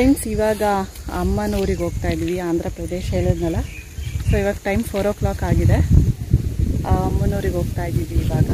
friends ಇವಾಗ ಅಮ್ಮನೂರಿಗೆ ಹೋಗ್ತಾ ಇದ್ವಿ ಆಂಧ್ರ ಪ್ರದೇಶ ಹೇಳಿದ್ನಲ್ಲ ಸೊ ಇವಾಗ ಟೈಮ್ ಫೋರ್ ಓ ಕ್ಲಾಕ್ ಆಗಿದೆ ಆ, ಅಮ್ಮನೂರಿಗೆ ಹೋಗ್ತಾ ಇದ್ದೀವಿ ಇವಾಗ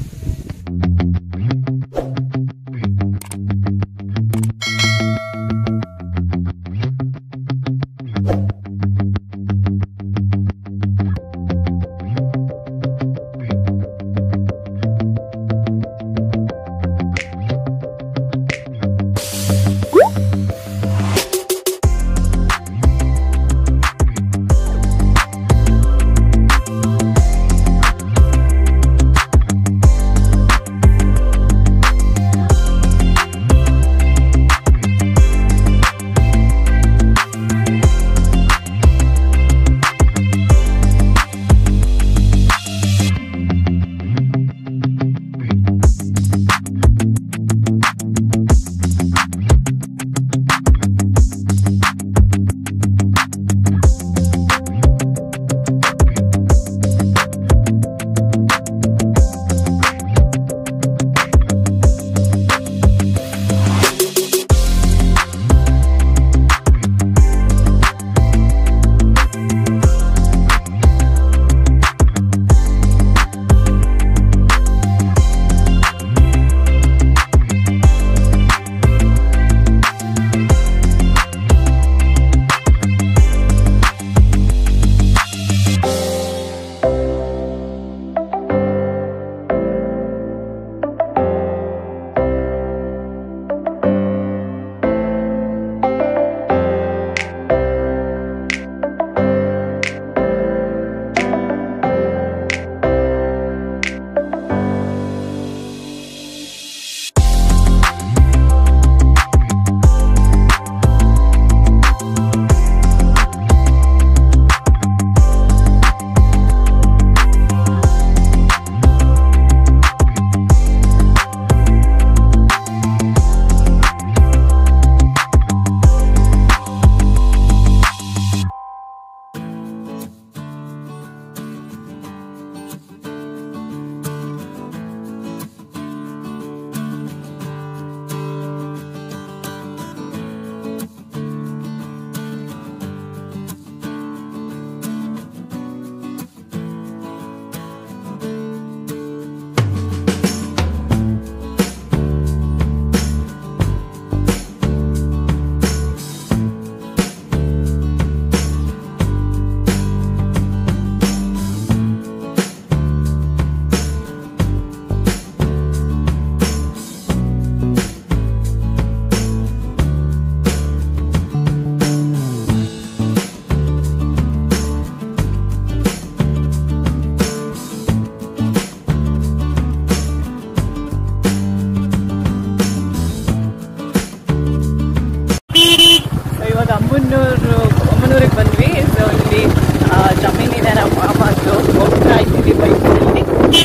ಸೊ ಇವಾಗ ಅಮ್ಮನೂರು ಅಮ್ಮನೂರಿಗೆ ಬಂದ್ವಿ ಸೊ ಇಲ್ಲಿ ಆ, ಜಮೀನಿದೆ ನಮ್ಮ ಮಾಮದ್ದು ಹೋಗ್ತಾ ಇದ್ದೀವಿ ಬೈಕಲ್ಲಿ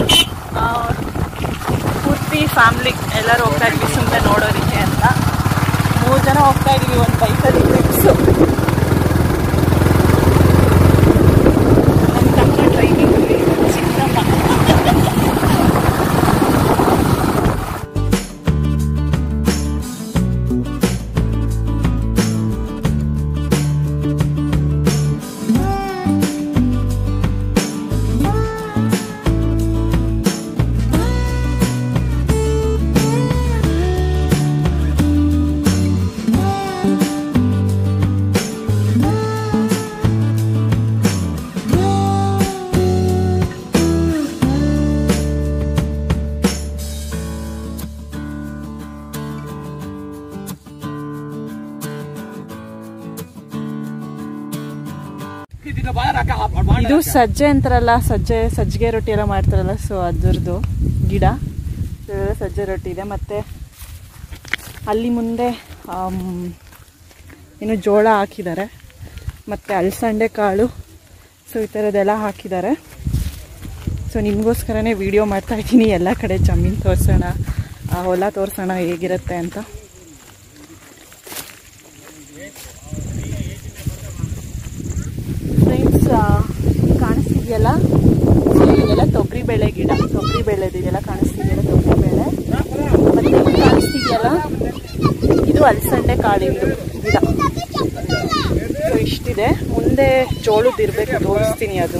ಪೂರ್ತಿ ಫ್ಯಾಮ್ಲಿ ಎಲ್ಲರೂ ಹೋಗ್ತಾ ಇದ್ವಿ ಸುಮ್ಮನೆ ನೋಡೋದಕ್ಕೆ ಅಂತ ಮೂರು ಜನ ಹೋಗ್ತಾ ಇದೀವಿ ಒಂದು ಬೈಕಲ್ಲಿ ಟ್ರಿಪ್ಸು ನನ್ನ ತಮ್ಮ ಟ್ರೈನಿಂಗಲ್ಲಿ ಚಿಕ್ಕಮ್ಮ ಇದು ಸಜ್ಜೆ ಅಂತಾರಲ್ಲ ಸಜ್ಜೆ ಸಜ್ಜಿಗೆ ರೊಟ್ಟಿ ಎಲ್ಲ ಮಾಡ್ತಾರಲ್ಲ ಸೊ ಅದ್ರದ್ದು ಗಿಡ ಇದೆಲ್ಲ ಸಜ್ಜೆ ರೊಟ್ಟಿ ಇದೆ ಮತ್ತು ಅಲ್ಲಿ ಮುಂದೆ ಆಮ್, ಏನು ಜೋಳ ಹಾಕಿದ್ದಾರೆ ಮತ್ತು ಅಲಸಂಡೆ ಕಾಳು ಸೊ ಈ ಥರದ್ದೆಲ್ಲ ಹಾಕಿದ್ದಾರೆ ಸೊ ನಿಮಗೋಸ್ಕರನೇ ವಿಡಿಯೋ ಮಾಡ್ತಾ ಇದ್ದೀನಿ ಎಲ್ಲ ಕಡೆ ಜಮೀನು ತೋರಿಸೋಣ ಆ ಹೊಲ ತೋರಿಸೋಣ ಹೇಗಿರುತ್ತೆ ಅಂತ ಫ್ರೆಂಡ್ಸ್ ಕಾಣಿಸ್ತಿದೆಯಲ್ಲ ಸೊ ಇದೆಲ್ಲ ತೊಗರಿ ಬೇಳೆ ಗಿಡ ತೊಗರಿ ಬೇಳೆದಿದೆಲ್ಲ ಕಾಣಿಸ್ತಿದೆಯಲ್ಲ ತೊಗರಿ ಬೇಳೆ ಮತ್ತೆ ಇದು ಕಾಣಿಸ್ತಿದೆಯಲ್ಲ ಇದು ಅಲಸಂಡೆ ಕಾಳಿಂದು ಗಿಡ ಅಂತ ಸೊ ಇಷ್ಟಿದೆ ಮುಂದೆ ಜೋಳದ್ದು ಇರಬೇಕು ತೋರಿಸ್ತೀನಿ ಅದು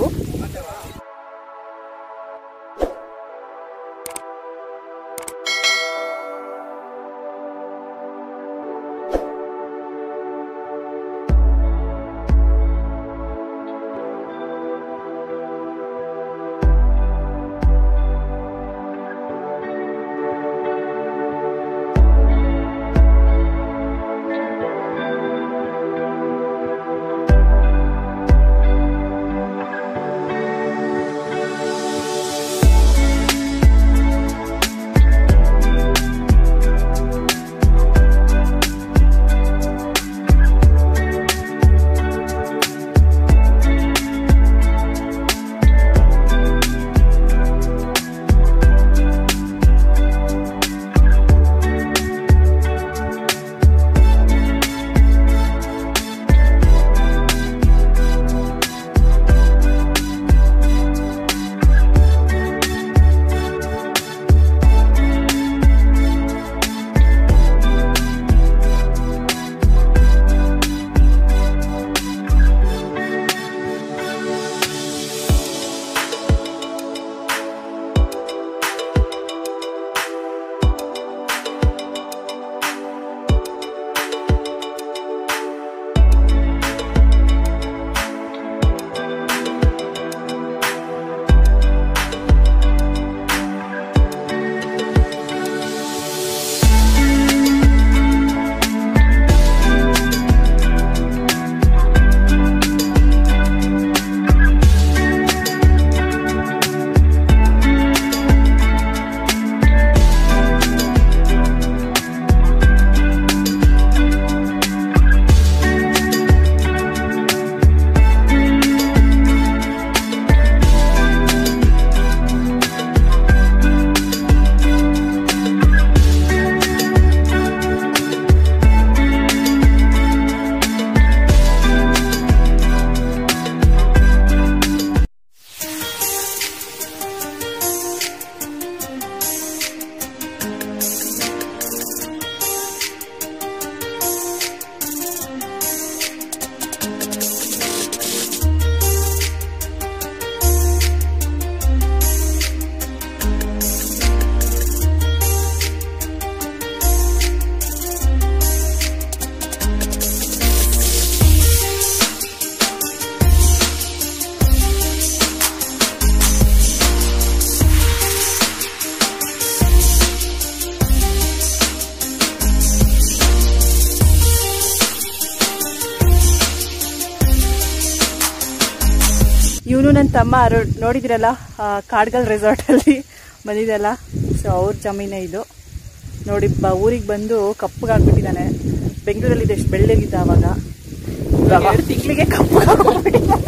ಇವನು ನನ್ನ ತಮ್ಮ ಅರು- ನೋಡಿದಿರಲ್ಲ ಆ, ಕಾಡ್ಗಲ್ ರೆಸಾರ್ಟಲ್ಲಿ ಬಂದಿದ್ದಲ್ಲ ಸೊ ಅವ್ರ ಜಮೀನೇ ಇದು ನೋಡಿ ಬ ಊರಿಗೆ ಬಂದು ಕಪ್ಪಗಾಗ್ಬಿಟ್ಟಿದ್ದಾನೆ ಬೆಂಗಳೂರಲ್ಲಿ ಎಷ್ಟು ಬೆಳ್ಳಗಿದ್ದ ಅವಾಗ ಇವಾಗ ಎರಡು ತಿಂಗಳಿಗೆ ಕಪ್ಪಗಾಗ್ಬಿಟ್ಟಿದ್ದಾನೆ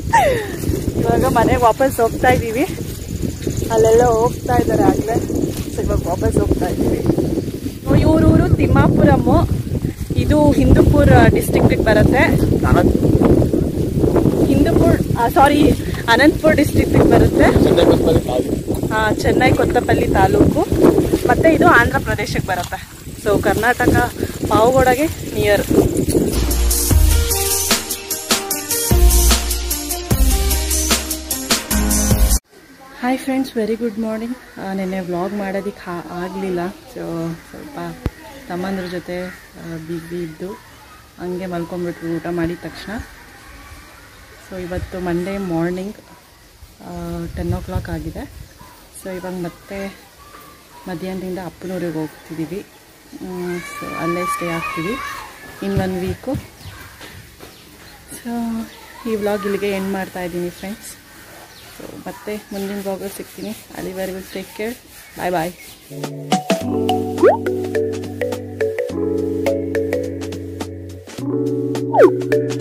ಇವಾಗ ಮನೆಗೆ ವಾಪಸ್ ಹೋಗ್ತಾ ಇದ್ದೀವಿ ಅಲ್ಲೆಲ್ಲ ಹೋಗ್ತಾ ಇದ್ದಾರೆ ಆಗಲೇ ಸೊ ಇವಾಗ ವಾಪಸ್ ಹೋಗ್ತಾ ಇದ್ದೀವಿ ಇವ್ರ ಊರು ತಿಮ್ಮಾಪುರಮ್ಮು ಇದು ಹಿಂದೂಪುರ್ ಡಿಸ್ಟ್ರಿಕ್ಟಿಗೆ ಬರುತ್ತೆ ಹಿಂದೂಪುರ್ ಸಾರಿ ಅನಂತಪುರ್ ಡಿಸ್ಟ್ರಿಕ್ಟಿಗೆ ಬರುತ್ತೆ ಆ, ಚೆನ್ನೈ ಕೊತ್ತಪಲ್ಲಿ ತಾಲೂಕು ಮತ್ತೆ ಇದು ಆಂಧ್ರ ಪ್ರದೇಶಕ್ಕೆ ಬರುತ್ತೆ ಸೊ ಕರ್ನಾಟಕ ಪಾವಗಡಗೆ near hi friends very good morning ನಿನ್ನೆ ವ್ಲಾಗ್ ಮಾಡೋದಕ್ಕೆ ಆಗಲಿಲ್ಲ ಸೊ ಸ್ವಲ್ಪ ತಮ್ಮಂದ್ರ ಜೊತೆ ಬಿಸಿ ಇದ್ದು ಹಂಗೆ ಮಲ್ಕೊಂಡ್ಬಿಟ್ರು ಊಟ ಮಾಡಿದ ತಕ್ಷಣ ಸೊ ಇವತ್ತು Monday morning ten o'clock ಆಗಿದೆ ಸೊ ಇವಾಗ ಮತ್ತೆ ಮಧ್ಯಾಹ್ನದಿಂದ ಅಪ್ಪನೂರಿಗೆ ಹೋಗ್ತಿದ್ದೀವಿ ಸೊ ಅಲ್ಲೇ ಸ್ಟೇ ಆಗ್ತೀವಿ ಇನ್ ಒನ್ ವೀಕು ಸೊ ಈ ವ್ಲಾಗ್ ಇಲ್ಲಿಗೆ ಎಂಡ್ ಮಾಡ್ತಾ ಇದ್ದೀನಿ ಫ್ರೆಂಡ್ಸ್ ಸೊ ಮತ್ತೆ ಮುಂದಿನ ವ್ಲಾಗಲ್ಲಿ ಸಿಗ್ತೀನಿ ಅಲ್ಲಿವರೆಗೂ ಟೇಕ್ ಕೇರ್ ಬಾಯ್ ಬಾಯ್